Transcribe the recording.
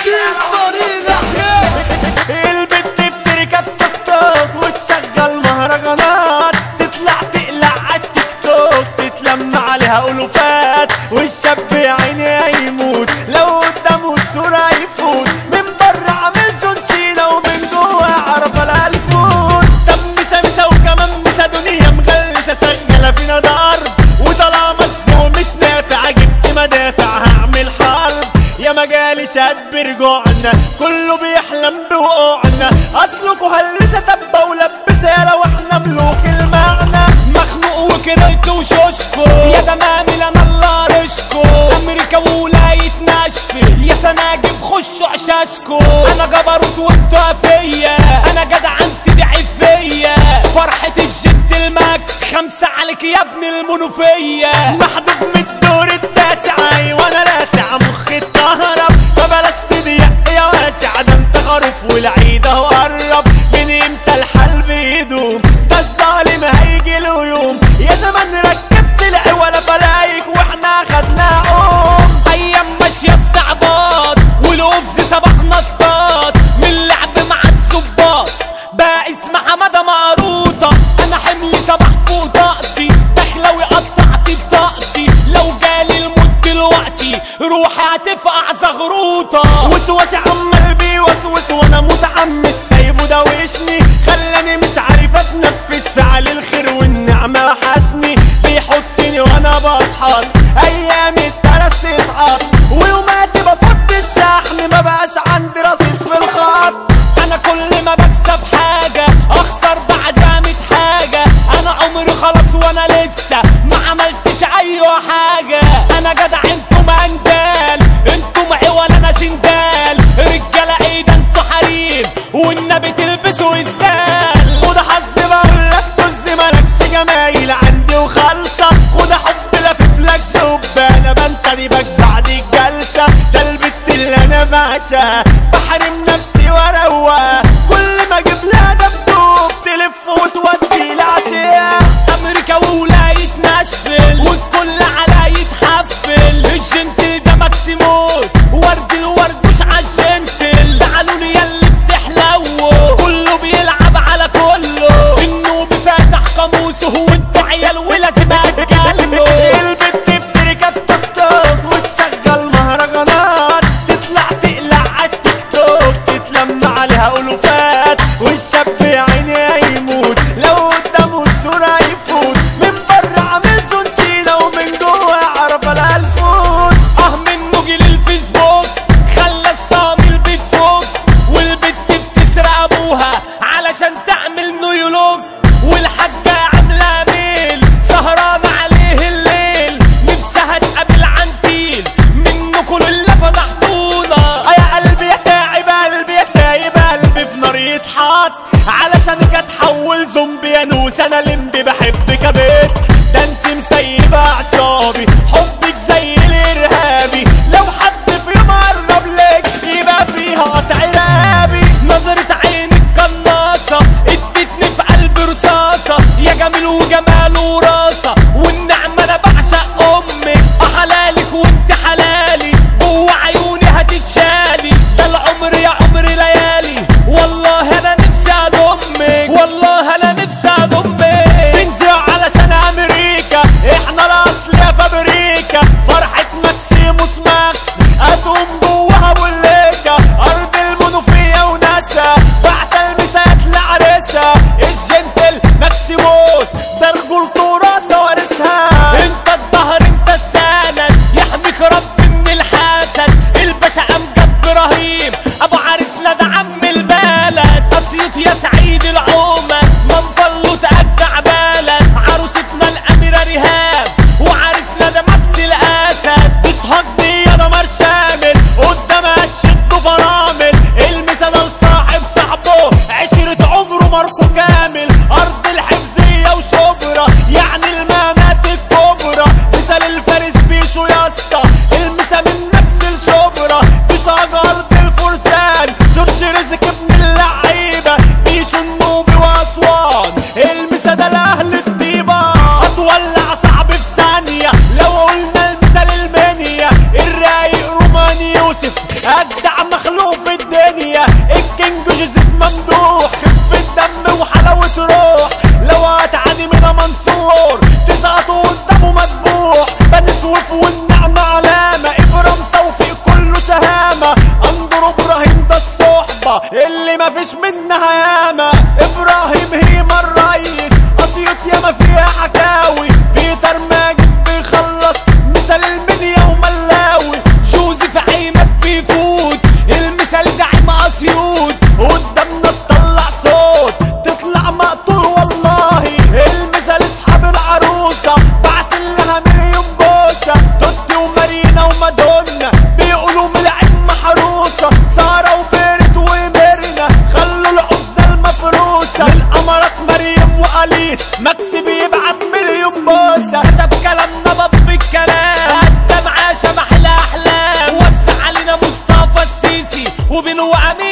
طريق احياء البت بتركب توك توك وتشغل مهرجانات تطلع تقلع على التيك توك تتلم عليها الوفات والشاب يا عيني هيموت لو قدامه الصورة يفوت من بره عامل جون سينا ومن جوه عرف الالفون طب مسا مسا وكمان مسا دنيا مغلسة شغالة فينا ضرب وطالما الزوم مش نافع جبت مدافع هعمل حرب يا مجالي شاد برجوعنا كله بيحلم بوقوعنا اصلكوا هلسة تبة ولبسة لو احنا ملوك المعنى مخنوق وكرهت وشوشكو يا دمامل انا الله رشكو امريكا ولاية ناشفل يا سناجب خشوا عشاشكو انا جبروت وانتوا فيا انا جدع انت دي فيا فرحة الجد الماكس خمسة عليك يا ابن المنوفية محذوف من الدور التاسع ايوه انا راسع مخي اتكهرب فبلاش تضيق يا واسع ده انت خروف والعيد اهو قرب من امتى الحال بيدوم ده الظالم هيجي له يوم يا زمان ركبت العوالة فلايك واحنا خدنا عوم ايام ماشية استعباط والقفز صباح نطاط من اللعب مع الظباط بقى اسم حمادة مقروطة انا حملي صباح فوق طاقتي داخلة وقطعت بطاقتي لو جالي الموت دلوقتي روحي هتفقع زغروطة وسواسي عمال بيوسوس وانا متحمس سايبه دوشني خلاني مش عارف اتنفس فعل الخير والنعمة وحشني بيحطني وانا بضحك ايامي اترس اتعط ويوماتي بفض الشحن ما بقاش عندي رصيد في الخط انا كل ما بكسب حاجة اخسر بعدها ميت حاجة انا عمري خلاص وانا لسه ما عملتش اي حاجة انا جدع انتم اندال انتم عوال انا سندال رجالة ايه ده انتوا حريم والنبي تلبسوا اسدال خد حظ بقول لك طز مالكش جمايل عندي وخالصة خد حب لفف لك شبانة بنتني بك بعد الجلسة ده البت اللي انا بعشقها بحرم نفسي واروقها كل ما اجيب لها دبدوب تلف وتودي العشية امريكا وولاية ناشفيل والكل على يتحفل الجنتل ده ماكسيموس ورد الورد مش عالجنتل تعالوا لي ياللي بتحلو كله بيلعب على كله النوب فاتح قاموسه وانتوا عيال ولازم اتجلوا البت بتركب توك توك وتشغل مهرجانات تطلع تقلع على التيك توك تتلم عليها الوفات والشاب يا عيني هيموت لو قدامه الصورة يفوت من بره عامل جون سينا ومن جوه عرف الالفون اه من موجي للفيسبوك خلى الصامل بتفوق والبت بتسرق ابوها علشان تعمل نيولوج والحاجة عاملة ميل سهران عليه الليل نفسها تقابل عنتيل منكم اللي فضحتونا آه يا قلبي يا تعب قلبي يا سايب قلبي في نار يتحط علشانك اتحول زومبي يا نوس انا لمبي بحبك يا بيت ده انت مسيبة اعصابي حبك زي الارهابي لو حد في يوم قرب لك يبقى فيها قطع رقابي نظرة عينك قناصة ادتني في قلبي رصاصة يا جميل وجمال وراسة والنعمة انا بعشق امك اه حلالك وانت حلالي جوه عيوني هتتشالي ده العمر يا عمر ليالي والله انا نفسي اضمك والله انا نفسي اضمك تنزل علشان امريكا احنا الاصل يا فابريكا فرحة ماكسيموس ماكس هتقوم جواها بوليكا ارض المنوفية وناسا بعد المسات لعرسها الجنتل ماكسيموس ده رجولته راسة وارثها انت الظهر انت السند يحميك رب من الحسد الباشا امجد ابراهيم ابو عريسنا ده عم البلد اسيوط يا سعيد العومة منفلو تأجع بلد عروستنا الاميرة ريهام وعريسنا ده ماكس الاسد اسحاق دي يا دمار شامل قدامها تشدوا فرامل المثال لصاحب صاحبه عشرة عمره ماركو كامل ارض الحفظية وشبرا يعني المامات الكبرى مثال الفارس بيشو يا اسطى المسا من نفس الشبرا بيصاج ارض الفرسان جورج رزق ابن اللعيبة بيشو النوبي واسوان المسا ده لاهل الطيبة هتولع صعب في ثانية لو قلنا المثال المنيا الرايق روماني يوسف اجدع مخلوق مفيش منها ياما ابراهيم هيما الريس اسيوط ياما فيها حكاوي بيتر ماجد بيخلص مثال المنيا وملاوي جوزيف عيمك بيفوت المثال زعيم اسيوط قدامنا تطلع صوت تطلع مقتول والله المثال اصحاب العروسة بعت لها مليون بوسة توتي ومارينا ومادونا بيقولوا من العين محروسة سارة وبيرت وميرنا خلوا العزة المفروسة للأمارات مريم وأليس ماكس بيبعت مليون بوسة كتب كلامنا باب الكلام قدم عاشا محلى احلام وزع علينا مصطفى السيسي وبين وامين